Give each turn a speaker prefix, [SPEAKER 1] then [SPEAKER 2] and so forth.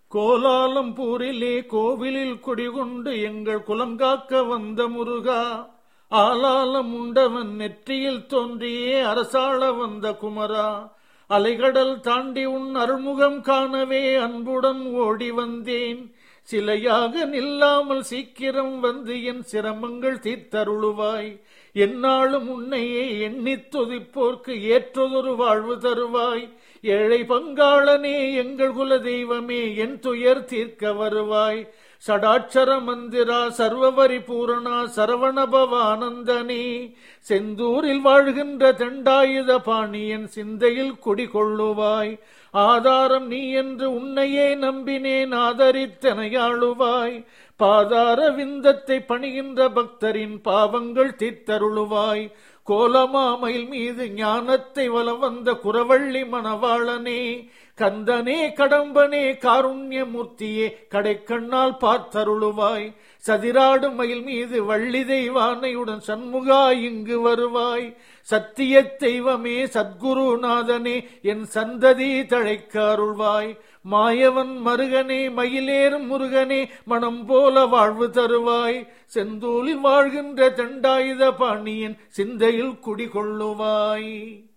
[SPEAKER 1] கோலாலம்பூரிலே கோவிலில் குடிகொண்டு எங்கள் குலங்காக்க வந்த முருகா ஆலாலம் உண்டவன் நெற்றியில் தோன்றியே அரசாள வந்த குமரா அலைகடல் தாண்டி உன் அருள்முகம் காணவே அன்புடன் ஓடி வந்தேன் சிலையாக நில்லாமல் சீக்கிரம் வந்து என் சிரமங்கள் தீர்த்தருளுவாய் என்னாலும் உன்னையே எண்ணித் துதிப்போர்க்கு ஏற்றதொரு வாழ்வு தருவாய் ஏழை பங்காளனே எங்கள் குல தெய்வமே என் துயர் தீர்க்க வருவாய் சடாட்சர மந்திரா சர்வவரி பூரணா சரவணபவ ஆனந்தனே செந்தூரில் வாழ்கின்ற தண்டாயுத பாணியன் சிந்தையில் குடிகொள்ளுவாய் ஆதாரம் நீ என்று உன்னையே நம்பினேன் ஆதரித்தனையாளுவாய் பாதார விந்தத்தை பணிகின்ற பக்தரின் பாவங்கள் தீர்த்தருளுவாய் கோலமாமையில் மீது ஞானத்தை வலம் வந்த குரவள்ளி மணவாளனே கந்தனே கடம்பனே காருண்யமூர்த்தியே கடைக்கண்ணால் பார்த்தருளுவாய் சதிராடு மயில் மீது வள்ளி தெய்வானையுடன் சண்முகா இங்கு வருவாய் சத்திய தெய்வமே சத்குருநாதனே என் சந்ததி தழைக்க அருள்வாய் மாயவன் மருகனே மயிலேறும் முருகனே மனம் போல வாழ்வு தருவாய் செந்தூலில் வாழ்கின்ற தண்டாயுத பாணியன் சிந்தையில் குடிகொள்ளுவாய்